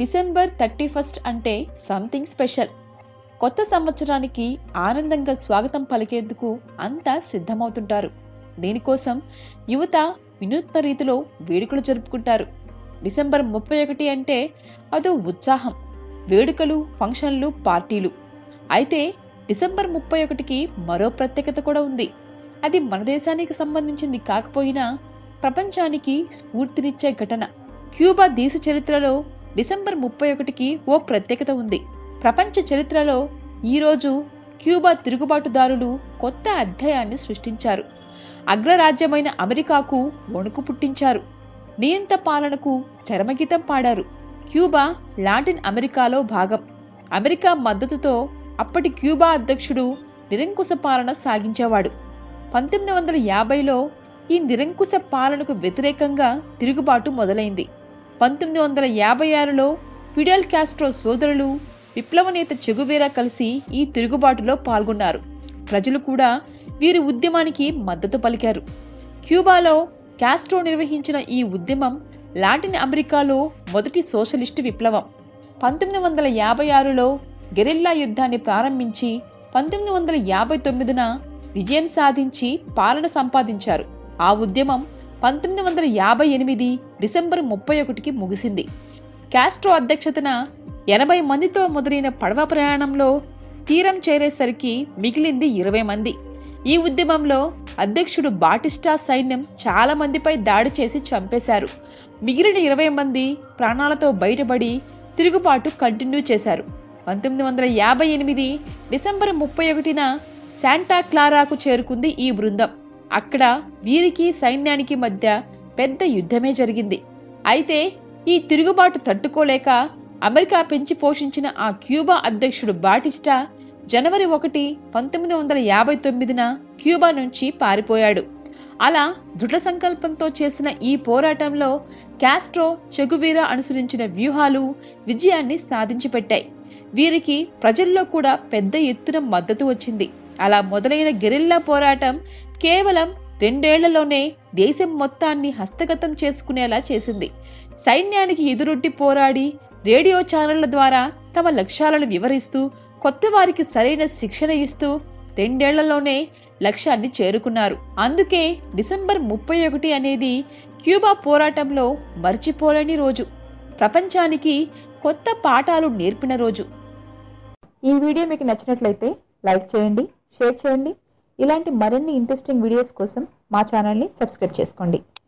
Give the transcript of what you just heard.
December thirty first అంటే something special కొత్త సంవత్సరానికి ఆనందంగా స్వాగతం పలికేందుకు అంతా సిద్ధమవుతుంటారు దీనికోసం యువత వినూత్న రీతిలో వేడుకలు జరుపుకుంటారు డిసెంబర్ ముప్పై ఒకటి అంటే అదో ఉత్సాహం వేడుకలు ఫంక్షన్లు పార్టీలు అయితే డిసెంబర్ ముప్పై ఒకటికి మరో ప్రత్యేకత కూడా ఉంది అది మన దేశానికి సంబంధించింది కాకపోయినా ప్రపంచానికి స్ఫూర్తినిచ్చే ఘటన క్యూబా దేశ చరిత్రలో డిసెంబర్ ముప్పై ఒకటికి ఓ ప్రత్యేకత ఉంది ప్రపంచ చరిత్రలో ఈరోజు క్యూబా తిరుగుబాటుదారులు కొత్త అధ్యాయాన్ని సృష్టించారు అగ్రరాజ్యమైన అమెరికాకు వణుకు పుట్టించారు నియంత పాలనకు చరమగీతం పాడారు క్యూబా లాటిన్ అమెరికాలో భాగం అమెరికా మద్దతుతో అప్పటి క్యూబా అధ్యక్షుడు నిరంకుశ పాలన సాగించేవాడు పంతొమ్మిది వందల యాభైలో ఈ నిరంకుశ పాలనకు వ్యతిరేకంగా తిరుగుబాటు మొదలైంది పంతొమ్మిది వందల యాభై ఆరులో ఫిడెల్ కాస్ట్రో సోదరులు విప్లవ నేత చెగువేరా కలిసి ఈ తిరుగుబాటులో పాల్గొన్నారు ప్రజలు కూడా వీరి ఉద్యమానికి మద్దతు పలికారు క్యూబాలో కాస్ట్రో నిర్వహించిన ఈ ఉద్యమం లాటిన్ అమెరికాలో మొదటి సోషలిస్టు విప్లవం పంతొమ్మిది వందల యాభై ఆరులో గెరిల్లా యుద్ధాన్ని ప్రారంభించి పంతొమ్మిది వందల యాభై తొమ్మిదిన విజయం సాధించి పాలన సంపాదించారు ఆ ఉద్యమం పంతొమ్మిది వందల యాభై ఎనిమిది డిసెంబర్ ముప్పై ఒకటికి ముగిసింది కాస్ట్రో అధ్యక్షతన ఎనభై మందితో మొదలైన పడవ ప్రయాణంలో తీరం చేరేసరికి మిగిలింది ఇరవై మంది ఈ ఉద్యమంలో అధ్యక్షుడు బాటిస్టా సైన్యం చాలా మందిపై దాడి చేసి చంపేశారు మిగిలిన ఇరవై మంది ప్రాణాలతో బయటపడి తిరుగుబాటు కంటిన్యూ చేశారు పంతొమ్మిది వందల యాభై ఎనిమిది డిసెంబర్ ముప్పై ఒకటిన శాంటా క్లారాకు చేరుకుంది ఈ బృందం అక్కడ వీరికి సైన్యానికి మధ్య పెద్ద యుద్ధమే జరిగింది అయితే ఈ తిరుగుబాటు తట్టుకోలేక అమెరికా పెంచి పోషించిన ఆ క్యూబా అధ్యక్షుడు బాటిస్టా జనవరి ఒకటి పంతొమ్మిది వందల యాభై తొమ్మిదిన క్యూబా నుంచి పారిపోయాడు అలా దృఢ సంకల్పంతో చేసిన ఈ పోరాటంలో కాస్ట్రో చెగువీరా అనుసరించిన వ్యూహాలు విజయాన్ని సాధించి పెట్టాయి వీరికి ప్రజల్లో కూడా పెద్ద ఎత్తున మద్దతు వచ్చింది అలా మొదలైన గెరిల్లా పోరాటం కేవలం రెండేళ్లలోనే దేశం మొత్తాన్ని హస్తగతం చేసుకునేలా చేసింది సైన్యానికి ఎదురొడ్డి పోరాడి రేడియో ఛానళ్ల ద్వారా తమ లక్ష్యాలను వివరిస్తూ కొత్త వారికి సరైన శిక్షణ ఇస్తూ రెండేళ్లలోనే లక్ష్యాన్ని చేరుకున్నారు అందుకే డిసెంబర్ ముప్పై ఒకటి అనేది క్యూబా పోరాటంలో మర్చిపోలేని రోజు ప్రపంచానికి కొత్త పాఠాలు నేర్పిన రోజు ఈ వీడియో మీకు నచ్చినట్లయితే లైక్ చేయండి షేర్ చేయండి ఇలాంటి మరిన్ని ఇంట్రెస్టింగ్ వీడియోస్ కోసం మా ఛానల్ని సబ్స్క్రైబ్ చేసుకోండి